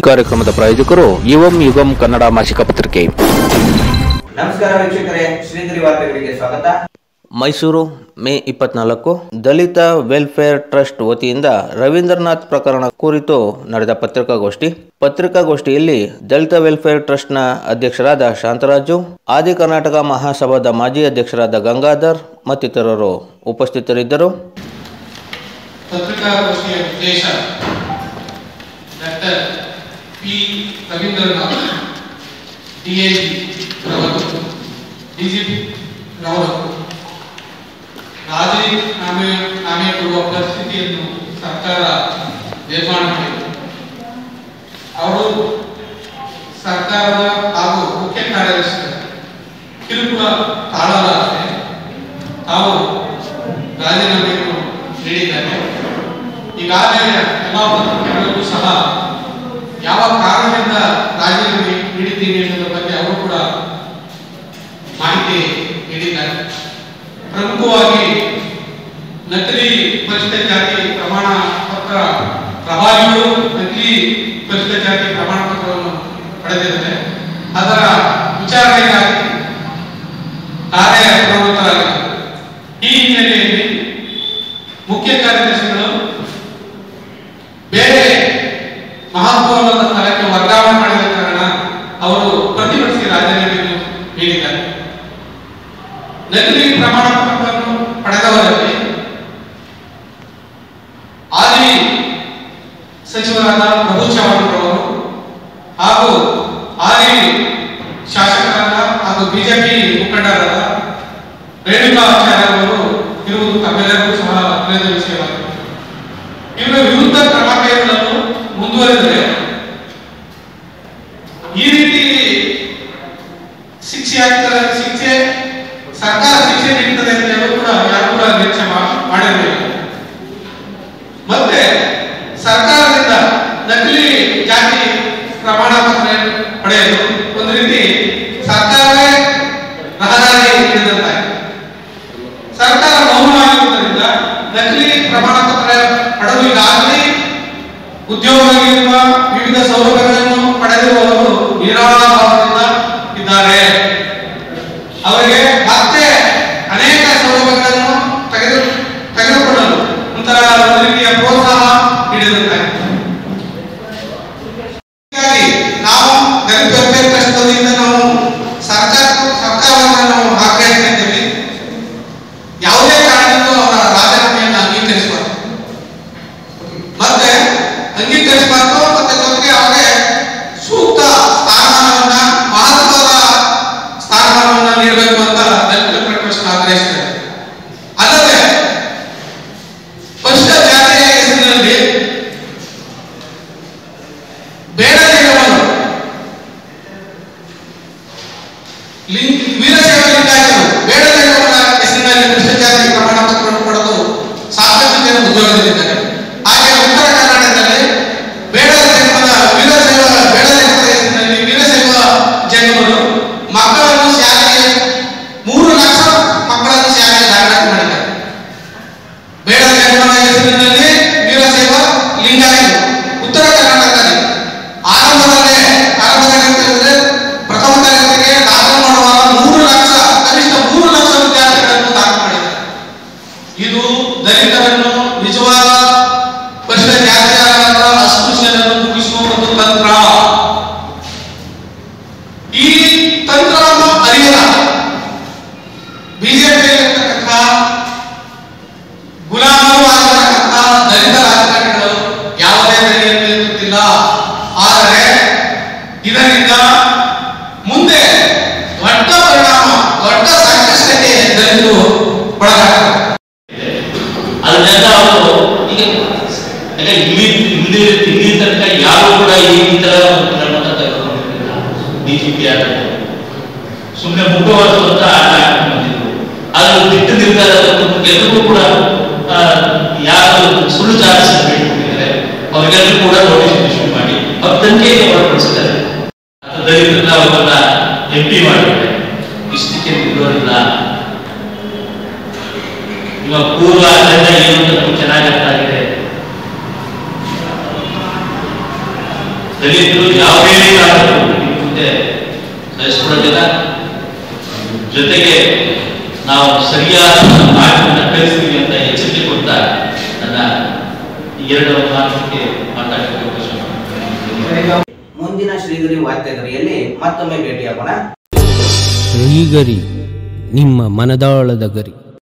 ಕಾರ್ಯಕ್ರಮದ ಪ್ರಾಯೋಜಕರು ಯುವಂ ಯುಗಂ ಕನ್ನಡ ಮಾಸಿಕ ಪತ್ರಿಕೆ ನಮಸ್ಕಾರ ವೀಕ್ಷಕರೇ ಶ್ರೀಧರಿ ವಾರ್ತೆಗಳಿಗೆ ಸ್ವಾಗತ ಮೈಸೂರು ಮೇ ಇಪ್ಪತ್ನಾಲ್ಕು ದಲಿತ ವೆಲ್ಫೇರ್ ಟ್ರಸ್ಟ್ ವತಿಯಿಂದ ರವೀಂದ್ರನಾಥ್ ಪ್ರಕರಣ ಕುರಿತು ನಡೆದ ಪತ್ರಿಕಾಗೋಷ್ಠಿ ಪತ್ರಿಕಾಗೋಷ್ಠಿಯಲ್ಲಿ ದಲಿತ ವೆಲ್ಫೇರ್ ಟ್ರಸ್ಟ್ನ ಅಧ್ಯಕ್ಷರಾದ ಶಾಂತರಾಜು ಆದಿ ಕರ್ನಾಟಕ ಮಹಾಸಭಾದ ಮಾಜಿ ಅಧ್ಯಕ್ಷರಾದ ಗಂಗಾಧರ್ ಮತ್ತಿತರರು ಉಪಸ್ಥಿತರಿದ್ದರು ಪತ್ರಿಕಾಗೋಷ್ಠಿಯ ಉದ್ದೇಶ ಡಾಕ್ಟರ್ ಪಿ ರವೀಂದ್ರನಾಥ್ ಡಿಎಜಿ ರವರು ಡಿಜಿಪಿ ರವರು ರಾಜೀನಾಮೆ ನಾಮೆ ಕೊಡುವ ಪರಿಸ್ಥಿತಿಯನ್ನು ಸರ್ಕಾರ ನಿರ್ಮಾಣ ಮಾಡಿದೆ ಅವರು ಸರ್ಕಾರದ ಹಾಗೂ ಮುಖ್ಯ ಕಾರ್ಯದರ್ಶಿಗಳ ಕಿರುಕುಳ ತಾಳಲಾರದೆ ತಾವು ರಾಜೀನಾಮೆಯನ್ನು ನೀಡಿದ್ದಾರೆ ಈಗಾಗಲೇ ಎಲ್ಲ ಪತ್ರಿಕೆಗಳಲ್ಲೂ ಸಹ ಯಾವ ಕಾರಣದಿಂದ ರಾಜೀನಾಮೆ ನೀಡಿದ್ದೀನಿ ಎನ್ನುವುದರ ಬಗ್ಗೆ ಅವರು ಕೂಡ ಮಾಹಿತಿ ನೀಡಿದ್ದಾರೆ ಪ್ರಮುಖವಾಗಿ ನಕಲಿ ಪರಿಶಿಷ್ಟ ಜಾತಿ ಪ್ರಮಾಣ ಪತ್ರ ಪ್ರಭಾವಿಗಳು ನಕಲಿ ಪರಿಶಿಷ್ಟ ಜಾತಿ ಪ್ರಮಾಣ ಪತ್ರವನ್ನು ಪಡೆದಿದ್ದಾರೆ ಅದರ ವಿಚಾರಣೆಗಾಗಿ ಕಾರ್ಯಪ್ರವೃತ್ತರಾಗಿದ್ದಾರೆ ಈ ಹಿನ್ನೆಲೆಯಲ್ಲಿ ಮುಖ್ಯ ಕಾರ್ಯದರ್ಶಿಗಳು ಬೇರೆ ಮಹತ್ವವಾದ ಸ್ಥಳಕ್ಕೆ ವರ್ಗಾವಣೆ ಮಾಡಿದ ಕಾರಣ ಅವರು ಪ್ರತಿಭಟಿಸಿ ರಾಜೀನಾಮೆಯನ್ನು ನೀಡಿದ್ದಾರೆ ನಕಲಿ ಪ್ರಮಾಣ ಪತ್ರವನ್ನು ಪಡೆದವರಲ್ಲಿ ಆದಿ ಸಚಿವರಾದ ಪ್ರಭು ಚವ್ಹಾಣ್ ರವರು ಹಾಗೂ ಆದಿ ಶಾಸಕರಾದ ಹಾಗೂ ಬಿಜೆಪಿ ಮುಖಂಡರಾದ ರೇಣುಕಾಚಾರ್ಯ ಅವರು ಇರುವುದು ತಮ್ಮೆಲ್ಲರಿಗೂ ಸಹ ತಿಳಿದ ವಿಷಯವಾಗಿದೆ ಇವರ ವಿರುದ್ಧ ಕ್ರಮ ಕೈಗೊಳ್ಳಲು ಮುಂದುವರೆದರೆ ಈ ರೀತಿ ಶಿಕ್ಷೆ ಆಗ್ತಾರೆ ಶಿಕ್ಷೆ ಸರ್ಕಾರ ಶಿಕ್ಷೆ ನೀಡುತ್ತದೆ ಅಂತ ಹೇಳಲು ಕೂಡ ಯಾರು ಕೂಡ ನಿರೀಕ್ಷೆ ಮಾ- ಮಾಡಿರಲಿಲ್ಲ ಮತ್ತೆ ಸರ್ಕಾರದಿಂದ ನಕಲಿ ಜಾತಿ ಪ್ರಮಾಣ ಪತ್ರ ಪಡೆಯಲು ಒಂದು ರೀತಿ ಸರ್ಕಾರವೇ ರಹದಾರಿ ಹಿಡಿದಂತಾಗಿದೆ ಸರ್ಕಾರ ಮೌನವಾಗಿರುವುದರಿಂದ ನಕಲಿ ಪ್ರಮಾಣ ಪತ್ರ ಪಡೆದು ಈಗಾಗಲೇ ಉದ್ಯೋಗದಲ್ಲಿರುವ ವಿವಿಧ ಸೌಲಭ್ಯಗಳನ್ನು ಪಡೆದಿರುವವರು ನಿರಾಳಭಾವದಿಂದ ಇದ್ದಾರೆ ಅವರಿಗೆ ಮತ್ತೆ ಅನೇಕ ಸೌಲಭ್ಯಗಳನ್ನು ತೆಗೆದು ತೆಗೆದುಕೊಳ್ಳಲು ಒಂಥರ ಒಂದು ರೀತಿಯ ಪ್ರೋತ್ಸಾಹ ನೀಡಿದಂತಾಗಿದೆ ಹೀಗಾಗಿ ನಾವು ದಲಿತ ವೆಲ್ಫೇರ್ ಟ್ರಸ್ಟ್ ವತಿಯಿಂದ ನಾವು ಸರ್ಕಾರ ಸರ್ಕಾರವನ್ನು ನಾವು ಆಗ್ರಹಿಸ್ತಾ ಇದ್ದೇವೆ ಯಾವುದೇ ಕಾರಣಕ್ಕೂ ಅವರ ರಾಜೀನಾಮೆಯನ್ನು ಅಂಗೀಕರಿಸಬಾರದು ಮತ್ತೆ ಅಂಗೀಕರಿಸಬಾರದು ಮತ್ತೆ ಜೊತೆಗೆ ಅವರಿಗೆ ಸೂಕ್ತ ಸ್ಥಾನಮಾನವನ್ನ ಮಹತ್ವದ ಸ್ಥಾನಮಾನವನ್ನ ನೀಡಬೇಕು ಅಂತ ದಲಿತ ವೆಲ್ಫೇರ್ ಟ್ರಸ್ಟ್ ಆಗ್ರಹಿಸ್ತೇವೆ ಅಲ್ಲದೆ ಪರಿಶಿಷ್ಟ ಜಾತಿಯ ಹೆಸರಿನಲ್ಲಿ ಬೇಡದಿರುವವರು ಲಿಂಗ್ ವೀರಶೈವ ಲಿಂಗಾಯತರು ಬೇಡದಿರುವವರ ಹೆಸರಿನಲ್ಲಿ ಭ್ರಷ್ಟಾಚಾರಿ ಪ್ರಮಾಣ ಪತ್ರವನ್ನು ಪಡೆದು ಸಾಕಷ್ಟು ಜನ ಉದ್ಯೋಗದಲ್ಲಿದ್ದಾರೆ ಹಾಗೆ ಉತ್ತರ ಕರ್ನಾಟಕದಲ್ಲಿ ಬೇಡದಿರುವದ ವೀರಶೈವ ಬೇಡದಿರುವದ ಹೆಸರಿನಲ್ಲಿ ವೀರಶೈವ ಜನ್ಮರು ಮಕ್ಕಳನ್ನು ಶಾಲೆಗೆ ಮೂರು ಲಕ್ಷ ಮಕ್ಕಳನ್ನು ಶಾಲೆಗೆ ದಾಖಲಾತಿ ಮಾಡಿದ್ದಾರೆ ಬೇಡ ಜನ್ಮದ ಹೆಸರಿನಲ್ಲಿ ವೀರಶೈವ ಲಿಂಗಾಯತ ಉತ್ತರ ಕರ್ನಾಟಕದಲ್ಲಿ ಆರಂಭದಲ್ಲೇ ಆರಂಭದಲ್ಲಿ ಅಂತ ಹೇಳಿದ್ರೆ ಪ್ರಥಮ ತರಗತಿಗೆ ದಾಖಲು ಮಾಡುವಾಗ ಮೂರು ಲಕ್ಷ ಕನಿಷ್ಠ ಮೂರು ಲಕ್ಷ ವಿದ್ಯಾರ್ಥಿಗಳನ್ನು ದಾಖಲು ಮಾಡಿದ್ದಾರೆ ಇದು ದಲಿತರನ್ನು ನಿಜವಾದ ಪರಿಶಿಷ್ಟ ಜಾತಿಯಾದ ಅಸ್ಪೃಶ್ಯರನ್ನು ಮುಗಿಸುವ ಒಂದು ತಂತ್ರ ಈ ತಂತ್ರವನ್ನು ಅರಿಯದ ಬಿಜೆಪಿಯಲ್ಲಿರ್ತಕ್ಕಂಥ ಗುಲಾಮರು ಆಗಿರತಕ್ಕಂಥ ದಲಿತ ರಾಜಕಾರಣಿಗಳು ಯಾವುದೇ ಧೈರ್ಯವನ್ನು ಎತ್ತುತ್ತಿಲ್ಲ ಆದರೆ ಇದರಿಂದ ಮುಂದೆ ದೊಡ್ಡ ಪರಿಣಾಮ ದೊಡ್ಡ ಸಂಕಷ್ಟಕ್ಕೆ ದಲಿತರು ಒಳಗಾಗ್ತಾರೆ ಅದನ್ನೆಲ್ಲ ಅವರು ಈಗ ಈಗ ಇಲ್ಲಿ ಇಲ್ಲಿ ಇಲ್ಲಿ ತನಕ ಯಾರು ಕೂಡ ಈ ತರ ಒಂದು ಕ್ರಮನ ತೆಗೆದುಕೊಂಡಿಲ್ಲ ಬಿಜೆಪಿ ಆಡಳಿತ ಸುಮ್ಮನೆ ಮುಖವಾದ ಅಂತ ಆಟ ಆಡ್ಕೊಂಡು ಬಂದಿದ್ರು ಆದ್ರೆ ದಿಟ್ಟ ನಿರ್ಧಾರ ಎಲ್ಲರಿಗೂ ಕೂಡ ಆ, ಯಾರು ಸುಳ್ಳು ಚಾರ್ಜ್ ಬಿಟ್ಕೊಂಡಿದ್ದಾರೆ ಅವರಿಗೆಲ್ಲರೂ ಕೂಡ ನೋಟಿಸ್ ಇಶ್ಯೂ ಮಾಡಿ ಅವ್ರ ತನಿಖೆಗೆ ಹೊರಪಡಿಸಿದ್ದಾರೆ ದಲಿತರನ್ನ ಅವರನ್ನ ಎಂ ಪಿ ಮಾಡಿದ್ದಾರೆ ಇಷ್ಟಕ್ಕೆ ನಿಲ್ಲೋದಿಲ್ಲ ಇವಾಗ ಪೂರ್ವ ಅಜೆಂಡಾ ಏನು ಅಂತ ನಮ್ಗೆ ಚೆನ್ನಾಗಿ ಅರ್ಥ ಆಗಿದೆ ದಲಿತ ಇದು ಯಾವುದೇ ಕಾರಣಕ್ಕೂ ನಿಮ್ಮ ಮುಂದೆ ಸಹಿಸ್ಕೊಡೋದಿಲ್ಲ ಜೊತೆಗೆ ನಾವು ಸರಿಯಾದ ಮಾರ್ಗವನ್ನು ಕಲಿಸ್ತೀವಿ ಅಂತ ಎಚ್ಚರಿಕೆ ಕೊಡ್ತಾ ನನ್ನ ಈ ಎರಡು ಮಾತಕ್ಕೆ ಮಾತಾಡಲಿಕ್ಕೆ ಅವಕಾಶ ಮಾಡ್ತೀನಿ. ಮುಂದಿನ ಶ್ರೀಗರಿ ವಾರ್ತೆಗರಿಯಲ್ಲಿ ಮತ್ತೊಮ್ಮೆ ಭೇಟಿಯಾಗೋಣ ಶ್ರೀಗರಿ ನಿಮ್ಮ ಮನದಾಳದ ಗರಿ